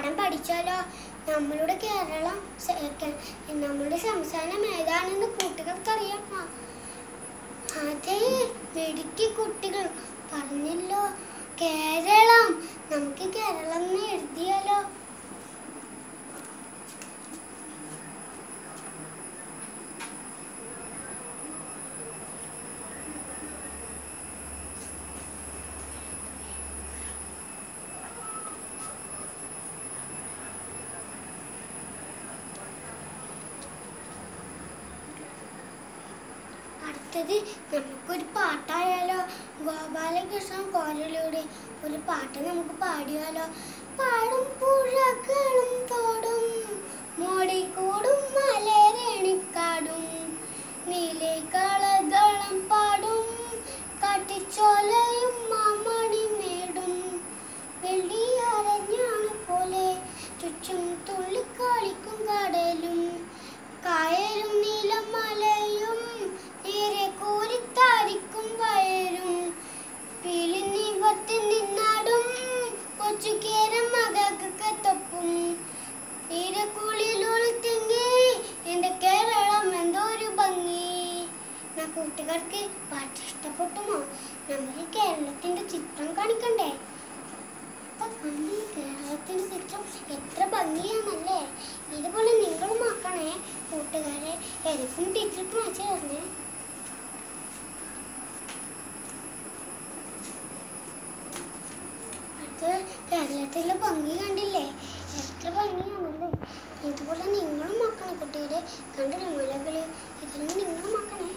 പാഠം പഠിച്ചാലോ നമ്മളുടെ കേരളം സ- കെ- നമ്മളുടെ സംസ്ഥാനം ഏതാണെന്ന് കുട്ടികൾക്കറിയാമോ അതെ മിടുക്കി കുട്ടികൾ പറഞ്ഞല്ലോ കേരളം നമുക്ക് കേരളം എന്ന് എഴുതിയാലോ അടുത്തത് നമുക്കൊരു പാട്ടായാലോ ഗോപാലകൃഷ്ണൻ കോരലൂടെ ഒരു പാട്ട് നമുക്ക് പാടിയാലോ പാടും പുഴകളും തോടും മോടിക്കൂടും മലരണിക്കാടും നീലെ കളകളം പാടും കാട്ടിച്ചോലയും മാമണി മേടും വെള്ളിയരഞ്ഞാണ് പോലെ ചുറ്റും തുള്ളിക്കളിക്കും കടലും കായലും നീലമലയും നേരെ കോരിത്താരിക്കും വയലും പിളിനിവർത്തി നിന്നാടും കൊച്ചു കേരം മകൾക്ക് തൊപ്പും തീരക്കുളിലൊളിത്തെങ്കി എന്റെ കേരളം എന്തോ ഒരു ഭംഗി എന്നാ കൂട്ടുകാർക്ക് പാട്ട് ഇഷ്ടപ്പെട്ടുമോ നമുക്ക് കേരളത്തിന്റെ ചിത്രം കാണിക്കണ്ടേ അപ്പൊ കണ്ടി കേരളത്തിന്റെ ചിത്രം എത്ര ഭംഗിയാണല്ലേ ഇതുപോലെ നിങ്ങളും നോക്കണേ കൂട്ടുകാരെ എനിക്കും ടീച്ചർക്കും അയച്ചു തരണേ അത് കേരളത്തിലെ ഭംഗി കണ്ടില്ലേ എത്ര ഭംഗിയാണല്ലേ ഇതുപോലെ നിങ്ങളും നോക്കണേ കുട്ടികളെ കണ്ടില്ലേ മലകള് ഇതെല്ലാം നിങ്ങളും നോക്കണേ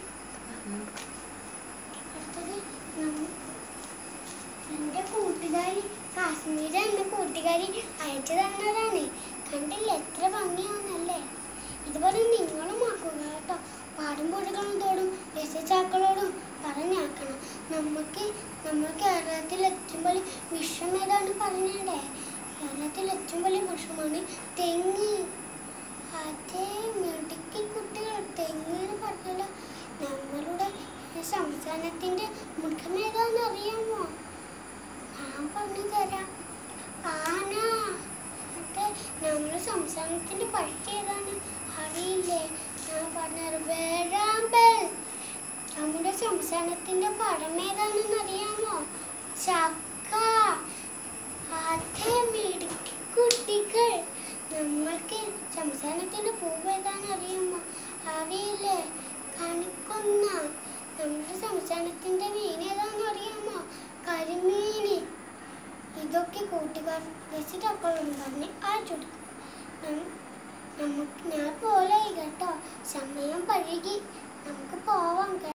അടുത്തത് നമ്മ- എന്റെ കൂട്ടുകാരി കാശ്മീർ എന്ന കൂട്ടുകാരി അയച്ചു തന്നതാണ് കണ്ടില്ലേ എത്ര ഭംഗിയാണെന്നല്ലേ ഇതുപോലെ നിങ്ങളും ആക്കുക കേട്ടോ പാടും പൊടികളും തോടും രസിച്ചാക്കളോടും പറഞ്ഞാക്കണം നമുക്ക് നമ്മൾ കേരളത്തിൽ എത്തുമ്പോൾ വിഷം ഏതാണ് പറഞ്ഞേ കേരളത്തിൽ ഏറ്റവും വലിയ വിഷമാണ് തെങ്ങ് അതേ മിടുക്കി കുട്ടികൾ തെങ്ങ് എന്ന് പറഞ്ഞല്ലോ നമ്മളുടെ സംസ്ഥാനത്തിന്റെ മുഖം ഏതാണെന്ന് അറിയാമോ ഞാൻ പറഞ്ഞു തരാം ആന മറ്റേ നമ്മുടെ സംസ്ഥാനത്തിന്റെ പക്ഷി ഏതാണ് അറിയില്ലേ ഞാൻ പറഞ്ഞുതരാം വേഴാമ്പൽ നമ്മുടെ സംസ്ഥാനത്തിന്റെ പഴം ഏതാണെന്ന് അറിയാമോ ചക്ക അതേ മിടുക്കി കുട്ടികൾ നമ്മൾക്ക് സംസ്ഥാനത്തിന്റെ പൂവ് ഏതാണെന്ന് അറിയാമോ അറിയില്ലേ കണിക്കൊന്ന നമ്മുടെ സംസ്ഥാനത്തിന്റെ മീൻ ഏതാണെന്ന് അറിയാമോ കരിമീന് ഇതൊക്കെ കൂട്ടുകാർ രക്ഷിതാക്കളോട് പറഞ്ഞ് അയച്ചു കൊടുക്കും നം- നമുക്ക് ഞാൻ പോലെ കേട്ടോ സമയം പഴകി നമുക്ക് പോവാം കേട്ടോ